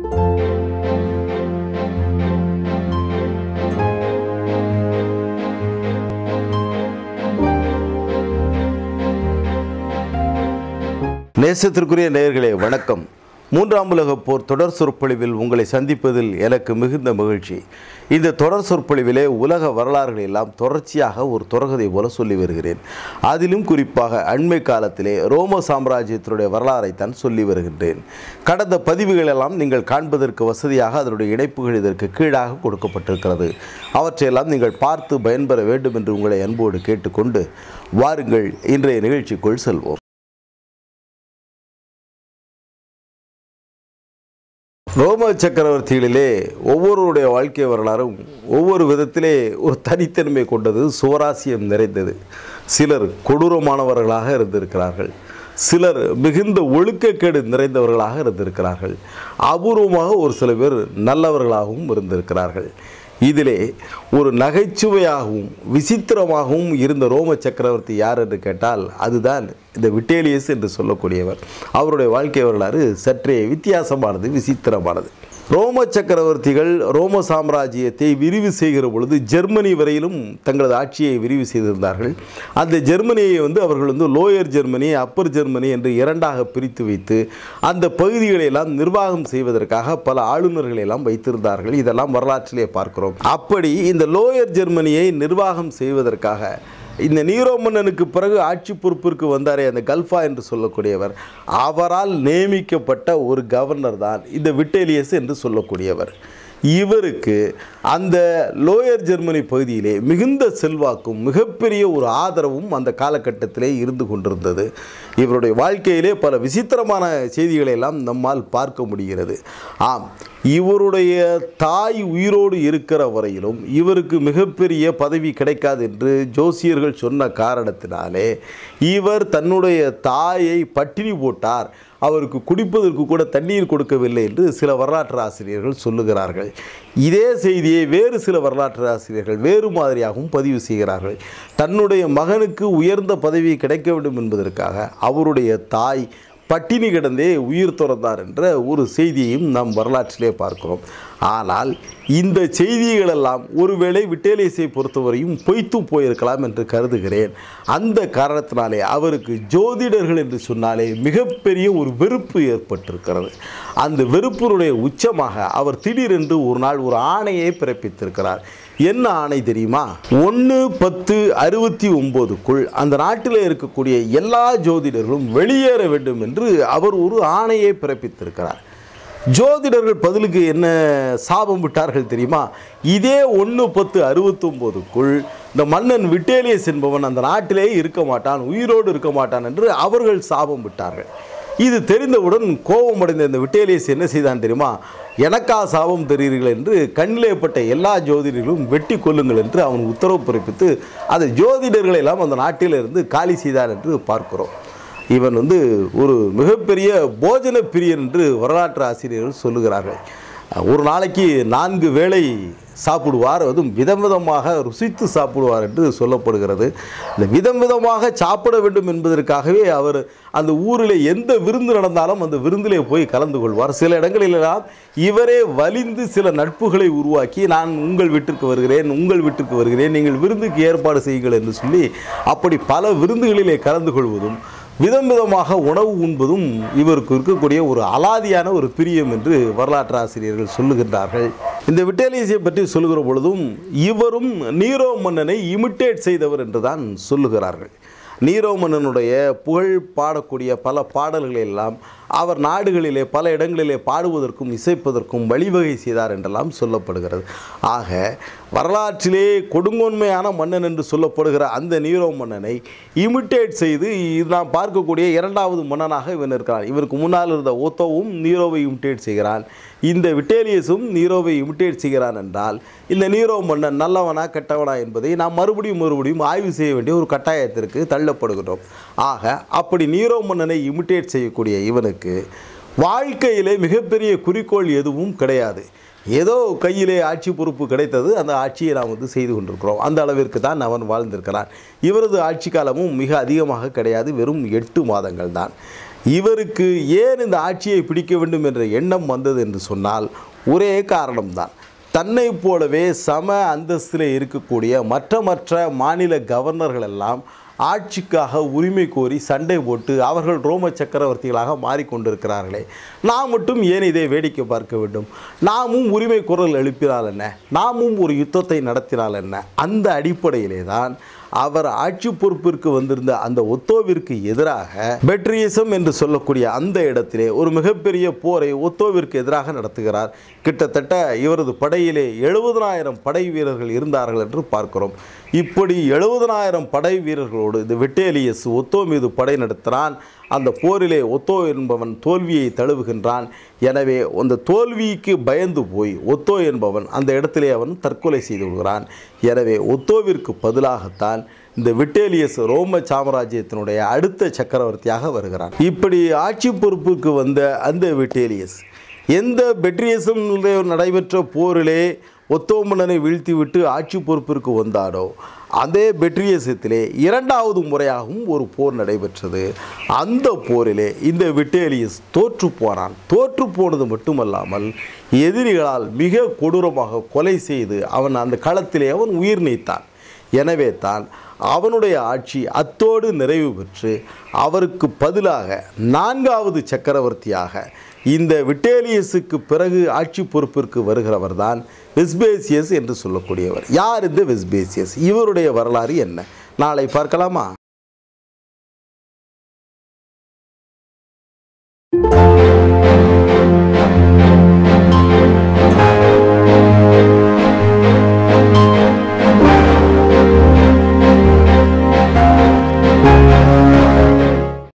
நேசத்திற்குரிய நேயர்களே வணக்கம் மூன்றாம் உலகப் போர் தொடர் சொற்பொழிவில் உங்களை சந்திப்பதில் எனக்கு மிகுந்த மகிழ்ச்சி இந்த தொடர் சொற்பொழிவிலே உலக வரலாறுகளை எல்லாம் தொடர்ச்சியாக ஒரு தொடர்கதை போல சொல்லி வருகிறேன் அதிலும் குறிப்பாக அண்மை காலத்திலே ரோம சாம்ராஜ்யத்தினுடைய வரலாறைத்தான் சொல்லி வருகின்றேன் கடந்த பதிவுகள் எல்லாம் நீங்கள் காண்பதற்கு வசதியாக அதனுடைய இணைப்புகள் இதற்கு கீழாக கொடுக்கப்பட்டிருக்கிறது அவற்றையெல்லாம் நீங்கள் பார்த்து பயன்பெற வேண்டும் என்று உங்களை அன்போடு கேட்டுக்கொண்டு வாருங்கள் இன்றைய நிகழ்ச்சிக்குள் செல்வோம் ரோம சக்கரவர்த்திகளிலே ஒவ்வொருவருடைய வாழ்க்கை வரலாறும் ஒவ்வொரு விதத்திலே ஒரு தனித்தன்மை கொண்டது சுவராசியம் நிறைந்தது சிலர் கொடூரமானவர்களாக இருந்திருக்கிறார்கள் சிலர் மிகுந்த ஒழுக்கக்கேடு நிறைந்தவர்களாக இருந்திருக்கிறார்கள் அபூர்வமாக ஒரு சில பேர் நல்லவர்களாகவும் இருந்திருக்கிறார்கள் இதிலே ஒரு நகைச்சுவையாகவும் விசித்திரமாகவும் இருந்த ரோம சக்கரவர்த்தி யார் என்று கேட்டால் அதுதான் இந்த விட்டேலியஸ் என்று சொல்லக்கூடியவர் அவருடைய வாழ்க்கை வரலாறு சற்றே வித்தியாசமானது விசித்திரமானது ரோம சக்கரவர்த்திகள் ரோம சாம்ராஜ்யத்தை விரிவு செய்கிற பொழுது ஜெர்மனி வரையிலும் தங்களது ஆட்சியை விரிவு செய்திருந்தார்கள் அந்த ஜெர்மனியை வந்து அவர்கள் வந்து லோயர் ஜெர்மனி அப்பர் ஜெர்மனி என்று இரண்டாக பிரித்து வைத்து அந்த பகுதிகளை எல்லாம் நிர்வாகம் செய்வதற்காக பல ஆளுநர்களை எல்லாம் வைத்திருந்தார்கள் இதெல்லாம் வரலாற்றிலே பார்க்கிறோம் அப்படி இந்த லோயர் ஜெர்மனியை நிர்வாகம் செய்வதற்காக இந்த நீரோ மன்னனுக்கு பிறகு ஆட்சி பொறுப்பிற்கு வந்தாரே அந்த கல்ஃபா என்று சொல்லக்கூடியவர் அவரால் நியமிக்கப்பட்ட ஒரு கவர்னர் தான் இந்த விட்டேலியஸ் என்று சொல்லக்கூடியவர் இவருக்கு அந்த லோயர் ஜெர்மனி பகுதியிலே மிகுந்த செல்வாக்கும் மிகப்பெரிய ஒரு ஆதரவும் அந்த காலகட்டத்திலே இருந்து கொண்டிருந்தது இவருடைய வாழ்க்கையிலே பல விசித்திரமான செய்திகளை எல்லாம் நம்மால் பார்க்க முடிகிறது ஆம் இவருடைய தாய் உயிரோடு இருக்கிற வரையிலும் இவருக்கு மிகப்பெரிய பதவி கிடைக்காது என்று ஜோசியர்கள் சொன்ன காரணத்தினாலே இவர் தன்னுடைய தாயை பட்டினி போட்டார் அவருக்கு குடிப்பதற்கு கூட தண்ணீர் கொடுக்கவில்லை என்று சில வரலாற்று ஆசிரியர்கள் சொல்லுகிறார்கள் இதே செய்தியை வேறு சில வரலாற்று ஆசிரியர்கள் வேறு மாதிரியாகவும் பதிவு செய்கிறார்கள் தன்னுடைய மகனுக்கு உயர்ந்த பதவி கிடைக்க வேண்டும் என்பதற்காக அவருடைய தாய் பட்டினி கிடந்தே உயிர் துறந்தார் என்ற ஒரு செய்தியையும் நாம் வரலாற்றிலே பார்க்கிறோம் ஆனால் இந்த செய்திகளெல்லாம் ஒருவேளை விட்டேலேசை பொறுத்தவரையும் பொய்த்து போயிருக்கலாம் என்று கருதுகிறேன் அந்த காரணத்தினாலே அவருக்கு ஜோதிடர்கள் என்று சொன்னாலே மிகப்பெரிய ஒரு வெறுப்பு ஏற்பட்டிருக்கிறது அந்த வெறுப்பினுடைய உச்சமாக அவர் திடீரென்று ஒரு நாள் ஒரு ஆணையை பிறப்பித்திருக்கிறார் என்ன ஆணை தெரியுமா ஒன்று பத்து அறுபத்தி ஒம்போதுக்குள் அந்த நாட்டில் இருக்கக்கூடிய எல்லா ஜோதிடர்களும் வெளியேற வேண்டும் என்று அவர் ஒரு ஆணையை பிறப்பித்திருக்கிறார் ஜோதிடர்கள் பதிலுக்கு என்ன சாபம் விட்டார்கள் தெரியுமா இதே ஒன்று பத்து அறுபத்தொம்போதுக்குள் இந்த மன்னன் விட்டேலியஸ் என்பவன் அந்த நாட்டிலே இருக்க மாட்டான் உயிரோடு இருக்க மாட்டான் என்று அவர்கள் சாபம் விட்டார்கள் இது தெரிந்தவுடன் கோபமடைந்த இந்த விட்டேலியஸ் என்ன செய்தான் தெரியுமா எனக்கா சாபம் தெரியுங்கள் என்று கண்ணிலே பட்ட எல்லா ஜோதிடர்களும் வெட்டி கொள்ளுங்கள் என்று அவன் உத்தரவு பிறப்பித்து அந்த ஜோதிடர்களை எல்லாம் அந்த நாட்டிலிருந்து காலி செய்தார் என்று பார்க்கிறோம் இவன் வந்து ஒரு மிகப்பெரிய போஜன பிரியன் என்று வரலாற்று ஆசிரியர்கள் சொல்லுகிறார்கள் ஒரு நாளைக்கு நான்கு வேளை சாப்பிடுவார் அதுவும் விதம் விதமாக ருசித்து சாப்பிடுவார் என்று சொல்லப்படுகிறது இந்த விதம் விதமாக சாப்பிட வேண்டும் என்பதற்காகவே அவர் அந்த ஊரில் எந்த விருந்து நடந்தாலும் அந்த விருந்திலே போய் கலந்து கொள்வார் சில இடங்களிலெல்லாம் இவரே வலிந்து சில நட்புகளை உருவாக்கி நான் உங்கள் வீட்டிற்கு வருகிறேன் உங்கள் வீட்டிற்கு வருகிறேன் நீங்கள் விருந்துக்கு ஏற்பாடு செய்யுங்கள் என்று சொல்லி அப்படி பல விருந்துகளிலே கலந்து கொள்வதும் விதம் விதமாக உணவு உண்பதும் இவருக்கு இருக்கக்கூடிய ஒரு அலாதியான ஒரு பிரியம் என்று வரலாற்று ஆசிரியர்கள் சொல்லுகின்றார்கள் இந்த விட்டேலியஸை பற்றி சொல்லுகிற பொழுதும் இவரும் நீரோ மன்னனை இமிட்டேட் செய்தவர் என்று தான் சொல்லுகிறார்கள் நீரோ மன்னனுடைய புகழ் பாடக்கூடிய பல பாடல்களை எல்லாம் அவர் நாடுகளிலே பல இடங்களிலே பாடுவதற்கும் இசைப்பதற்கும் வழிவகை செய்தார் என்றெல்லாம் சொல்லப்படுகிறது ஆக வரலாற்றிலே கொடுங்கோன்மையான மன்னன் என்று சொல்லப்படுகிற அந்த நீரோ மன்னனை இமிட்டேட் செய்து இது நாம் பார்க்கக்கூடிய இரண்டாவது மன்னனாக இவன் இருக்கிறான் இவருக்கு முன்னால் இருந்த ஓத்தோவும் நீரோவை இமிட்டேட் செய்கிறான் இந்த விட்டேலியஸும் நீரோவை இமிட்டேட் செய்கிறான் என்றால் இந்த நீரோ மன்னன் நல்லவனா கெட்டவனா என்பதை நாம் மறுபடியும் மறுபடியும் ஆய்வு செய்ய வேண்டிய ஒரு கட்டாயத்திற்கு தள்ளப்படுகிறோம் ஆக அப்படி நீரோ மன்னனை இமிட்டேட் செய்யக்கூடிய இவனுக்கு வாழ்க்கையிலே மிகப்பெரிய குறிக்கோள் எதுவும் கிடையாது ஏதோ கையிலே ஆட்சி பொறுப்பு கிடைத்தது அந்த ஆட்சியை நாம் வந்து செய்து கொண்டிருக்கிறோம் அந்த அளவிற்கு தான் அவன் வாழ்ந்திருக்கிறான் இவரது ஆட்சி காலமும் மிக அதிகமாக கிடையாது வெறும் எட்டு மாதங்கள் தான் இவருக்கு ஏன் இந்த ஆட்சியை பிடிக்க வேண்டும் என்ற எண்ணம் வந்தது என்று சொன்னால் ஒரே காரணம்தான் தன்னை போலவே சம அந்தஸ்தில் இருக்கக்கூடிய மற்ற மற்ற மாநில கவர்னர்கள் எல்லாம் ஆட்சிக்காக உரிமை கோரி சண்டை போட்டு அவர்கள் ரோம சக்கரவர்த்திகளாக மாறிக்கொண்டிருக்கிறார்களே நாம் மட்டும் ஏன் இதை வேடிக்கை பார்க்க வேண்டும் நாமும் உரிமை குரல் எழுப்பினால் என்ன நாமும் ஒரு யுத்தத்தை நடத்தினால் என்ன அந்த அடிப்படையிலே தான் அவர் ஆட்சி பொறுப்பிற்கு வந்திருந்த அந்த ஒத்தோவிற்கு எதிராக பெட்ரியசம் என்று சொல்லக்கூடிய அந்த இடத்திலே ஒரு மிகப்பெரிய போரை ஒத்தோவிற்கு எதிராக நடத்துகிறார் கிட்டத்தட்ட இவரது படையிலே எழுபதனாயிரம் படை வீரர்கள் இருந்தார்கள் என்று பார்க்கிறோம் இப்படி எழுபதனாயிரம் படை வீரர்களோடு இந்த வெட்டேலியஸ் ஒத்தோ மீது படை நடத்தினான் அந்த போரிலே ஒத்தோ என்பவன் தோல்வியை தழுவுகின்றான் எனவே அந்த தோல்விக்கு பயந்து போய் ஒத்தோ என்பவன் அந்த இடத்திலே அவன் தற்கொலை செய்து விடுகிறான் எனவே ஒத்தோவிற்கு பதிலாகத்தான் இந்த விட்டேலியஸ் ரோம சாம்ராஜ்யத்தினுடைய அடுத்த சக்கரவர்த்தியாக வருகிறான் இப்படி ஆட்சி பொறுப்புக்கு வந்த அந்த விட்டேலியஸ் எந்த பெட்ரியஸும் நடைபெற்ற போரிலே ஒத்தோமன்னனை வீழ்த்திவிட்டு ஆட்சி பொறுப்பிற்கு வந்தாரோ அதே பெட்ரியசத்திலே இரண்டாவது முறையாகவும் ஒரு போர் நடைபெற்றது அந்த போரிலே இந்த விட்டேலியஸ் தோற்று போனான் தோற்று போனது மட்டுமல்லாமல் எதிரிகளால் மிக கொடூரமாக கொலை செய்து அவன் அந்த களத்திலே அவன் உயிர் நீத்தான் எனவே தான் அவனுடைய ஆட்சி அத்தோடு நிறைவு பெற்று அவருக்கு பதிலாக நான்காவது சக்கரவர்த்தியாக இந்த விட்டேலியஸுக்கு பிறகு ஆட்சி பொறுப்பிற்கு வருகிறவர் தான் வெஸ்பேசியஸ் என்று சொல்லக்கூடியவர் யார் இந்த வெஸ்பேசியஸ் இவருடைய வரலாறு என்ன நாளை பார்க்கலாமா